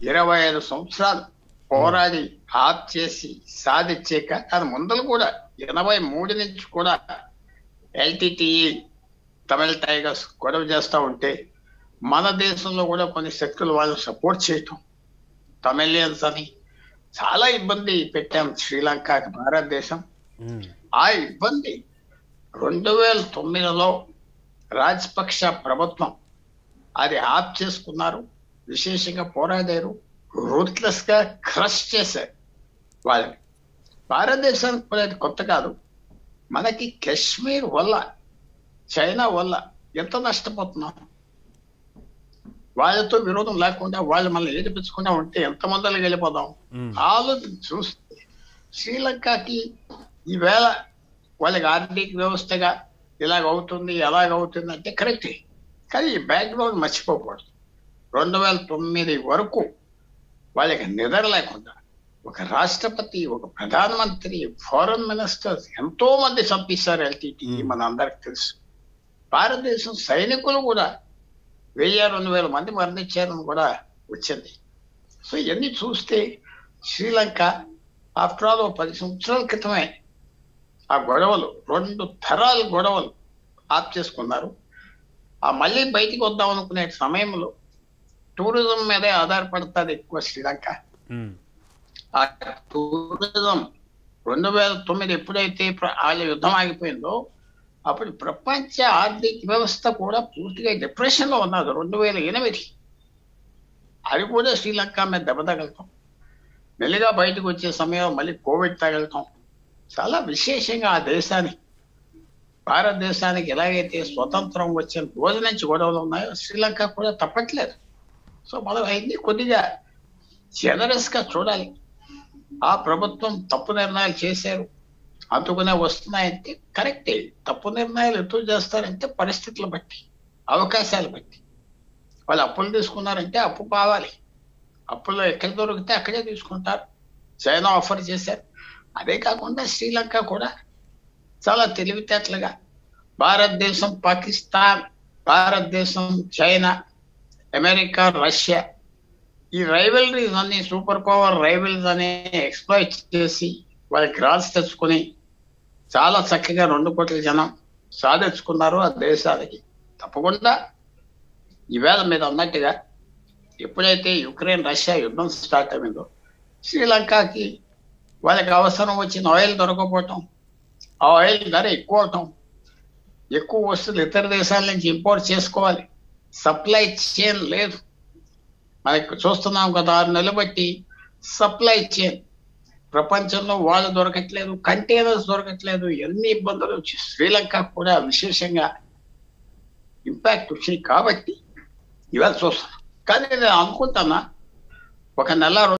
ఇరవై ఐదు సంవత్సరాలు పోరాడి ఆప్ చేసి సాధించాక దాని ముందలు కూడా ఎనభై మూడు నుంచి కూడా ఎల్టీటీఈ తమిళ టైగర్స్ గొడవ చేస్తూ ఉంటే మన దేశంలో కూడా కొన్ని శక్తులు వాళ్ళు సపోర్ట్ చేయటం తమిళియన్స్ అని చాలా ఇబ్బంది పెట్టాం శ్రీలంకకి భారతదేశం ఉమ్, ఆ ఇబ్బంది రెండు వేల తొమ్మిదిలో రాజపక్ష ప్రభుత్వం అది ఆప్ చేసుకున్నారు విశేషంగా పోరాడారు రూత్లెస్ గా క్రష్ చేశారు వాళ్ళని భారతదేశానికి కూడా అది కొత్త కాదు మనకి కశ్మీర్ వల్ల చైనా వల్ల ఎంత నష్టపోతున్నాం వాళ్ళతో విరోధం లేకుండా వాళ్ళు మనల్ని ఏడిపించకుండా ఉంటే ఎంత మందలు వెళ్ళిపోదాం ఉమ్, ఆలోచన చూస్తే శ్రీలంకకి ఈవేళ వాళ్ళకి ఆర్థిక వ్యవస్థగా ఇలాగ అవుతుంది ఎలాగ అవుతుంది అంటే కరెక్టే కానీ ఈ బ్యాక్గ్రౌండ్ మర్చిపోకూడదు రెండు వేల తొమ్మిది వరకు వాళ్ళకి నిద్ర లేకుండా ఒక రాష్ట్రపతి ఒక ప్రధానమంత్రి ఫారెన్ మినిస్టర్స్ ఎంతో మంది చంపిస్తారు ఎల్టీటీ Hmm. మన అందరికి తెలుసు భారతదేశం సైనికులు కూడా వెయ్యి రెండు వేల మంది మరణించారని కూడా వచ్చింది సో ఇవన్నీ చూస్తే శ్రీలంక ఆఫ్టర్ ఆల్ పది సంవత్సరాల క్రితమే ఆ గొడవలు రెండు తరాల గొడవలు ఆప్ చేసుకున్నారు ఆ మళ్ళీ బయటికి వద్దాం అనుకునే సమయంలో టూరిజం మీదే ఆధారపడుతుంది ఎక్కువ శ్రీలంక ఉమ్, ఆ టూరిజం రెండు వేల తొమ్మిది ఎప్పుడైతే ప్ర- వాళ్ళ యుద్ధం ఆగిపోయిందో అప్పుడు ప్రపంచ ఆర్థిక వ్యవస్థ కూడా పూర్తిగా డిప్రెషన్ లో ఉన్నది రెండు వేల ఎనిమిది అది కూడా శ్రీలంక మీద దెబ్బ తగలటం మెల్లిగా బయటకు వచ్చే సమయం మళ్ళీ కోవిడ్ తగలటం చాలా విశేషంగా ఆ దేశానికి భారతదేశానికి ఎలాగైతే స్వతంత్రం వచ్చిన రోజు నుంచి గొడవలు ఉన్నాయో శ్రీలంక కూడా తప్పట్లేదు సో మనం అయింది కొద్దిగా జనరస్ గా చూడాలి ఆ ప్రభుత్వం తప్పు నిర్ణయాలు చేశారు అందుకునే వస్తున్నాయంటే కరెక్టే తప్పు నిర్ణయాలు ఎప్పుడు చేస్తారంటే పరిస్థితులు బట్టి అవకాశాలు బట్టి వాళ్ళు అప్పులు తీసుకున్నారంటే అప్పు కావాలి అప్పుల్లో ఎక్కడ దొరికితే అక్కడే తీసుకుంటారు చైనా ఆఫర్ చేశారు అదే కాకుండా శ్రీలంక కూడా చాలా తెలివితేటలుగా భారతదేశం పాకిస్తాన్ భారతదేశం చైనా అమెరికా రష్యా ఈ రైవలరీస్ అన్ని సూపర్ పవర్ రైవల్స్ అని ఎక్స్ప్లాయిట్ చేసి వాళ్ళ గ్రాస్ తెచ్చుకొని చాలా చక్కగా రెండు కోట్ల జనం సాధించుకున్నారు ఆ దేశాలకి తప్పకుండా ఈవేళ మీద అన్నట్టుగా ఎప్పుడైతే యుక్రెయిన్ రష్యా యుద్ధం స్టార్ట్ అయిందో శ్రీలంకకి వాళ్ళకి అవసరం వచ్చిన ఆయిల్ దొరకపోవటం ఆ ఆయిల్ ధర ఎక్కువ అవటం ఎక్కువ వస్తువులు ఇతర దేశాల నుంచి ఇంపోర్ట్ చేసుకోవాలి సప్లై చైన్ లేదు మనకి చూస్తున్నాం కదా ఆరు నెలలు బట్టి సప్లై చైన్ ప్రపంచంలో వాళ్ళు దొరకట్లేదు కంటైనర్స్ దొరకట్లేదు ఎన్ని ఇబ్బందులు వచ్చి శ్రీలంక కూడా విశేషంగా ఇంపాక్ట్ వచ్చింది కాబట్టి ఇవాళ చూస్తున్నాం కానీ నేను అనుకుంటున్నా ఒక నెల